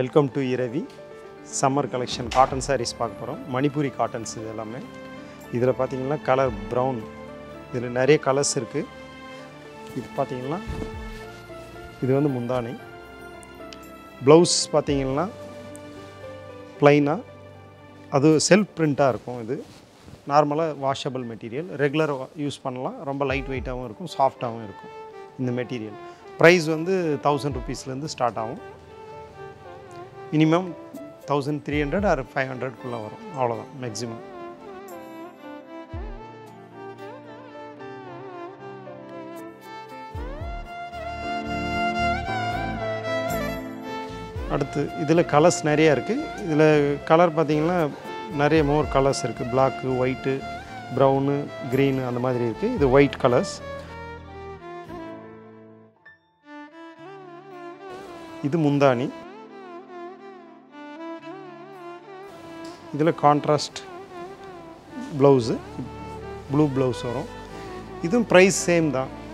welcome to Iravi summer collection cotton sarees பார்க்க போகிறோம் Manipuri cottons இது எல்லாமே இதில் பார்த்தீங்கன்னா கலர் ப்ரௌன் இதில் நிறைய கலர்ஸ் இருக்குது இது பார்த்தீங்கன்னா இது வந்து முந்தானை ப்ளவுஸ் பார்த்தீங்கன்னா ப்ளைனாக அது செல்ஃப் பிரிண்ட்டாக இருக்கும் இது நார்மலாக வாஷபிள் மெட்டீரியல் ரெகுலர் யூஸ் பண்ணலாம் ரொம்ப லைட் வெயிட்டாகவும் இருக்கும் சாஃப்டாகவும் இருக்கும் இந்த மெட்டீரியல் ப்ரைஸ் வந்து தௌசண்ட் ருபீஸ்லேருந்து ஸ்டார்ட் ஆகும் minimum thousand three hundred or five ஹண்ட்ரட்குள்ளே வரும் அவ்வளோதான் மேக்ஸிமம் அடுத்து இதில் கலர்ஸ் நிறையா இருக்குது இதில் கலர் பார்த்தீங்கன்னா நிறைய மோர் கலர்ஸ் இருக்குது பிளாக்கு ஒயிட்டு ப்ரௌனு க்ரீனு அந்த மாதிரி இருக்குது இது ஒயிட் கலர்ஸ் இது முந்தானி இதில் கான்ட்ராஸ்ட் ப்ளவுஸு ப்ளூ ப்ளவுஸ் வரும் இதுவும் ப்ரைஸ் சேம் தான்